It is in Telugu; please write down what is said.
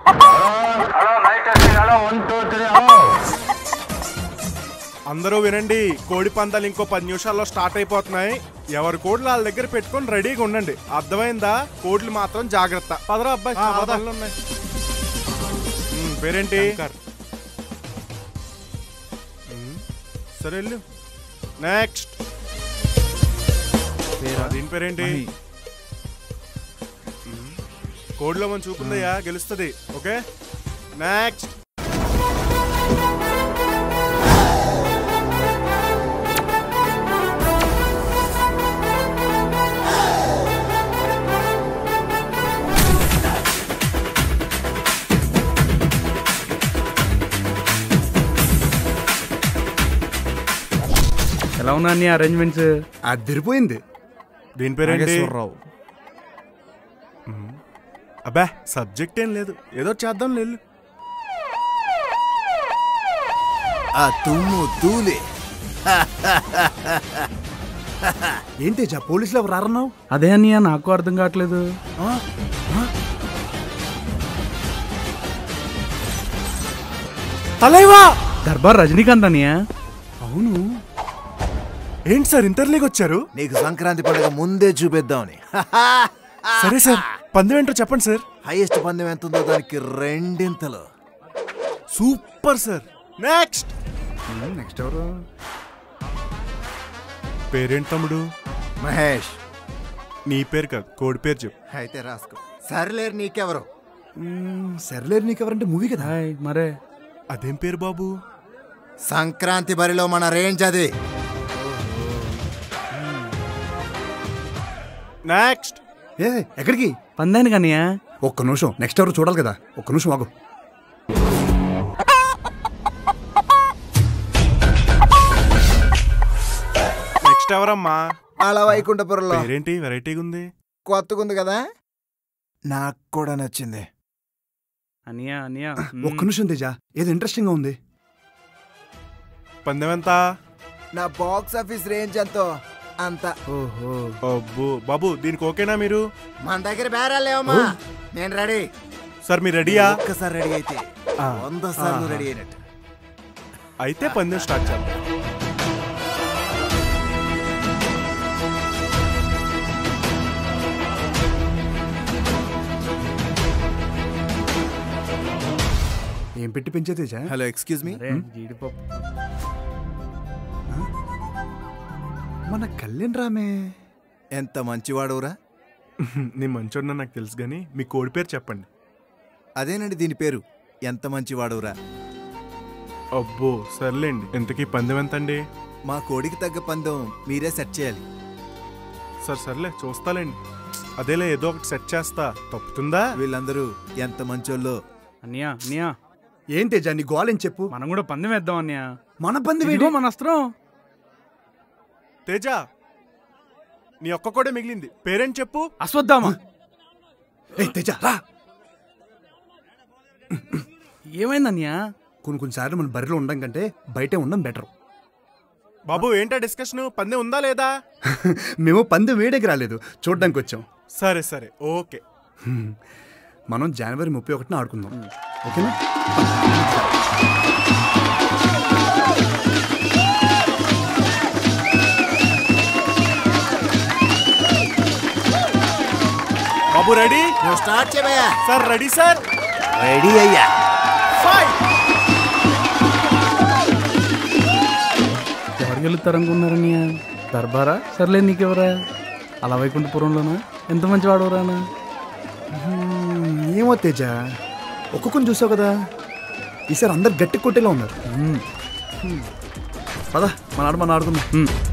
అందరూ వినండి కోడి పందాలు ఇంకో పది నిమిషాల్లో స్టార్ట్ అయిపోతున్నాయి ఎవరి కోడ్లు వాళ్ళ దగ్గర పెట్టుకొని రెడీగా ఉండండి అర్థమైందా కోడ్లు మాత్రం జాగ్రత్త పదరా అబ్బాయి చాలా పనులు ఉన్నాయి. ఉమ్, పేరేంటి ఉమ్, సరే వెళ్ళు నెక్స్ట్ దీని పేరేంటి ఉమ్, కోడ్లో మనం చూపుందయ్యా గెలుస్తుంది ఓకే నెక్స్ట్ ఎలా ఉన్నా అన్ని అరేంజ్మెంట్స్ అదిరిపోయింది దీని పేరేంటి నాగేశ్వరరావు అబ్బా సబ్జెక్ట్ ఏం లేదు ఏదో చేద్దాం లేదు ఆ తుమ్ము తూలే ఏంటి తేజ పోలీసులు ఎవరు రారన్నావు అదే అన్నయ్య నాకు అర్థం కావట్లేదు తలైవా దర్బార్ రజనీకాంత్ అన్నయ్య అవును ఏంటి సార్ ఇంటర్లీగ్ వచ్చారు నీకు సంక్రాంతి పండుగ ముందే చూపిద్దామని సరే సార్ పందెం ఏంటో చెప్పండి సార్ హైయెస్ట్ పందెం ఎంత ఉందో దానికి రెండింతలు సూపర్ సార్ నెక్స్ట్ నెక్స్ట్ ఎవరు పేరేంటి తమ్ముడు మహేష్ నీ పేరు కాదు కోడి పేరు చెప్పు అయితే రాసుకో సర్లేరు నీకెవరు మ్మ్, సర్లేరు నీకెవరంటే మూవీ కదా హాయ్ మరే అదేం పేరు బాబు సంక్రాంతి బరిలో మన రేంజ్ అది నెక్స్ట్ ఏ ఎక్కడికి పందానికి అన్నయ్య ఒక్క నిమిషం నెక్స్ట్ ఎవరు చూడాలి కదా ఒక్క నిమిషం ఆగు నెక్స్ట్ ఎవరమ్మా అలా వైకుంఠపురంలో పేరేంటి వెరైటీగా ఉంది కొత్తగా ఉంది కదా నాకు కూడా నచ్చింది అన్నయ్య అన్నయ్య ఒక్క నిమిషం తేజ ఏదో ఇంట్రెస్టింగ్ గా ఉంది పందెం ఎంత నా బాక్స్ ఆఫీస్ రేంజ్ ఎంతో అంత ఓహో అబ్బో బాబు దీనికి ఓకేనా మీరు మన దగ్గర బేరాలు లేవమ్మా నేను రెడీ సార్ మీరు రెడీయా ఒక్కసారి రెడీ అయితే వంద సార్లు రెడీ అయినట్టు అయితే పందెం స్టార్ట్ చేద్దాం ఏం పెట్టి పెంచే తేజ హలో ఎక్స్క్యూజ్ మీ అరే జీడిపప్పు మన కళ్యాణ్ రామే ఎంత మంచివాడురా నీ మంచోడినా నాకు తెలుసు కానీ మీ కోడి పేరు చెప్పండి అదేనండి దీని పేరు ఎంత మంచివాడురా అబ్బో సర్లేండి ఇంతకీ పందెం ఎంత అండి మా కోడికి తగ్గ పందెం మీరే సెట్ చేయాలి సరే సర్లే చూస్తాలేండి అదేలే ఏదో ఒకటి సెట్ చేస్తా తప్పుతుందా వీళ్ళందరూ ఎంత మంచోళ్ళో అన్నయ్య అన్నయ్య ఏం తేజ నీ గోలేం చెప్పు మనం కూడా పందెం వేద్దాం అన్నయ్య మన పంది ఇదిగో మన అస్త్రం తేజ నీ ఒక్క కూడా మిగిలింది పేరేంటి చెప్పు అశ్వత్థామా ఏ తేజ రా ఏమైంది అన్నయ్య కొన్ని కొన్నిసార్లు మన బరిలో ఉండడం కంటే బయటే ఉండడం బెటర్ బాబు ఏంటా డిస్కషన్ పందెం ఉందా లేదా మేము పంది వేడేకి రాలేదు చూడడానికి వచ్చాం సరే సరే ఓకే హ్మ్. మనం జనవరి ముప్పై ఒకటిన ఆడుకుందాం ఓకేనా బాబు రెడీ నువ్వు స్టార్ట్ చేయబోయా సార్ రెడీ సార్ రెడీ అయ్యా ఫైవ్ ఎవరు గెలుస్తారు అనుకున్నారన్నయ్య దర్బారా సర్లే నీకెవరా అలా వైకుంఠపురంలోనా ఎంత మంచి వాడవరానా హ్మ్, ఏమో తేజ ఒక్కొక్కరిని చూసావు కదా ఈసారి అందరు గట్టి కొట్టేలా ఉన్నారు పద మన ఆడ మనం ఆడుకుందాం హ్మ్.